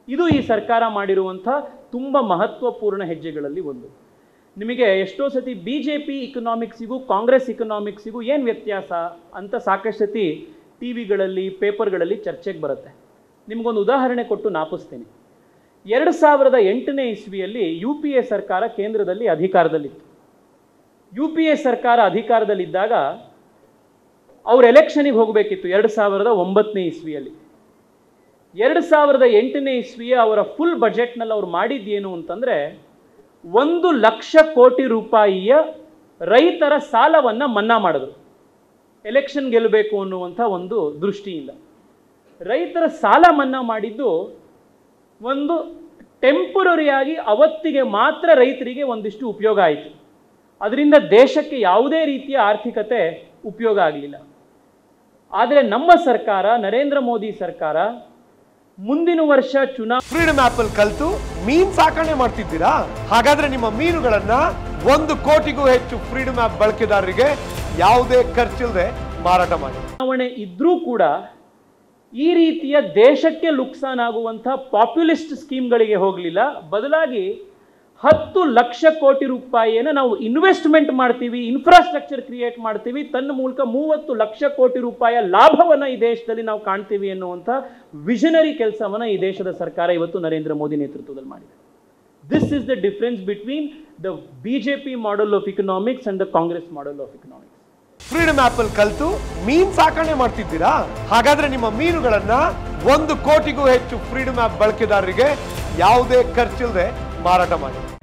ಇದು ಈ ಸರ್ಕಾರ ಮಾಡಿರುವಂಥ ತುಂಬ ಮಹತ್ವಪೂರ್ಣ ಹೆಜ್ಜೆಗಳಲ್ಲಿ ಒಂದು ನಿಮಗೆ ಎಷ್ಟೋ ಸತಿ ಬಿ ಜೆ ಪಿ ಇಕನಾಮಿಕ್ಸಿಗೂ ಕಾಂಗ್ರೆಸ್ ಇಕನಾಮಿಕ್ಸಿಗೂ ಏನು ವ್ಯತ್ಯಾಸ ಅಂತ ಸಾಕಷ್ಟು ಸತಿ ಟಿ ವಿಗಳಲ್ಲಿ ಪೇಪರ್ಗಳಲ್ಲಿ ಚರ್ಚೆಗೆ ಬರುತ್ತೆ ನಿಮಗೊಂದು ಉದಾಹರಣೆ ಕೊಟ್ಟು ನಾಪಿಸ್ತೀನಿ ಎರಡು ಸಾವಿರದ ಎಂಟನೇ ಇಸ್ವಿಯಲ್ಲಿ ಯು ಪಿ ಎ ಸರ್ಕಾರ ಕೇಂದ್ರದಲ್ಲಿ ಅಧಿಕಾರದಲ್ಲಿತ್ತು ಯು ಪಿ ಎ ಸರ್ಕಾರ ಅಧಿಕಾರದಲ್ಲಿದ್ದಾಗ ಅವ್ರು ಎಲೆಕ್ಷನಿಗೆ ಹೋಗಬೇಕಿತ್ತು ಎರಡು ಸಾವಿರದ ಒಂಬತ್ತನೇ ಇಸ್ವಿಯಲ್ಲಿ ಎರಡು ಸಾವಿರದ ಎಂಟನೇ ಇಸ್ವಿಯ ಅವರ ಫುಲ್ ಬಜೆಟ್ನಲ್ಲಿ ಅವ್ರು ಮಾಡಿದ್ದೇನು ಅಂತಂದರೆ ಒಂದು ಲಕ್ಷ ಕೋಟಿ ರೂಪಾಯಿಯ ರೈತರ ಸಾಲವನ್ನು ಮನ್ನಾ ಮಾಡಿದ್ರು ಎಲೆಕ್ಷನ್ ಗೆಲ್ಲಬೇಕು ಅನ್ನುವಂಥ ಒಂದು ದೃಷ್ಟಿಯಿಂದ ರೈತರ ಸಾಲ ಮನ್ನಾ ಮಾಡಿದ್ದು ಒಂದು ಟೆಂಪರರಿಯಾಗಿ ಅವತ್ತಿಗೆ ಮಾತ್ರ ರೈತರಿಗೆ ಒಂದಿಷ್ಟು ಉಪಯೋಗ ಆಯಿತು ಅದರಿಂದ ದೇಶಕ್ಕೆ ಯಾವುದೇ ರೀತಿಯ ಆರ್ಥಿಕತೆ ಉಪಯೋಗ ಆಗಲಿಲ್ಲ ಆದರೆ ನಮ್ಮ ಸರ್ಕಾರ ನರೇಂದ್ರ ಮೋದಿ ಸರ್ಕಾರ ಮುಂದಿನ ವರ್ಷ ಚುನಾ ಫ್ರೀಡಮ್ ಆಪ್ ಅಲ್ಲಿ ಕಲ್ತು ಮೀನ್ ಸಾಕಣೆ ಮಾಡ್ತಿದ್ದೀರಾ ಹಾಗಾದ್ರೆ ನಿಮ್ಮ ಮೀನುಗಳನ್ನ ಒಂದು ಕೋಟಿಗೂ ಹೆಚ್ಚು ಫ್ರೀಡಮ್ ಆಪ್ ಬಳಕೆದಾರರಿಗೆ ಯಾವುದೇ ಖರ್ಚಿಲ್ಲದೆ ಮಾರಾಟ ಮಾಡಿ ಚುನಾವಣೆ ಇದ್ರೂ ಕೂಡ ಈ ರೀತಿಯ ದೇಶಕ್ಕೆ ಲುಕ್ಸಾನ್ ಆಗುವಂಥ ಪಾಪ್ಯುಲಿಸ್ಟ್ ಸ್ಕೀಮ್ಗಳಿಗೆ ಹೋಗಲಿಲ್ಲ ಬದಲಾಗಿ ಹತ್ತು ಲಕ್ಷ ಕೋಟಿ ರೂಪಾಯಿಯನ್ನು ನಾವು ಇನ್ವೆಸ್ಟ್ಮೆಂಟ್ ಮಾಡ್ತೀವಿ ಇನ್ಫ್ರಾಸ್ಟ್ರಕ್ಚರ್ ಕ್ರಿಯೇಟ್ ಮಾಡ್ತೀವಿ ತನ್ನ ಮೂಲಕ ಮೂವತ್ತು ಲಕ್ಷ ಕೋಟಿ ರೂಪಾಯಿಯ ಲಾಭವನ್ನು ಈ ದೇಶದಲ್ಲಿ ನಾವು ಕಾಣ್ತೀವಿ ಎನ್ನುವಂಥ ವಿಷನರಿ ಕೆಲಸವನ್ನು ಈ ದೇಶದ ಸರ್ಕಾರ ಇವತ್ತು ನರೇಂದ್ರ ಮೋದಿ ನೇತೃತ್ವದಲ್ಲಿ ಮಾಡಿದೆ this is the difference between the B J P model of economics and the Congress model of economics freedom of ಅಲ್ಲಿ ಕಲ್ತು ಮೀನ್ ಸಾಕಣೆ ಮಾಡ್ತಿದ್ದೀರಾ ಹಾಗಾದ್ರೆ ನಿಮ್ಮ ಮೀನುಗಳನ್ನ ಒಂದು ಕೋಟಿಗೂ ಹೆಚ್ಚು ಫ್ರೀಡಮ್ ಆಪ್ ಬಳಕೆದಾರರಿಗೆ ಯಾವುದೇ ಖರ್ಚಿಲ್ಲದೆ ಮಾರಾಟ ಮಾಡಿ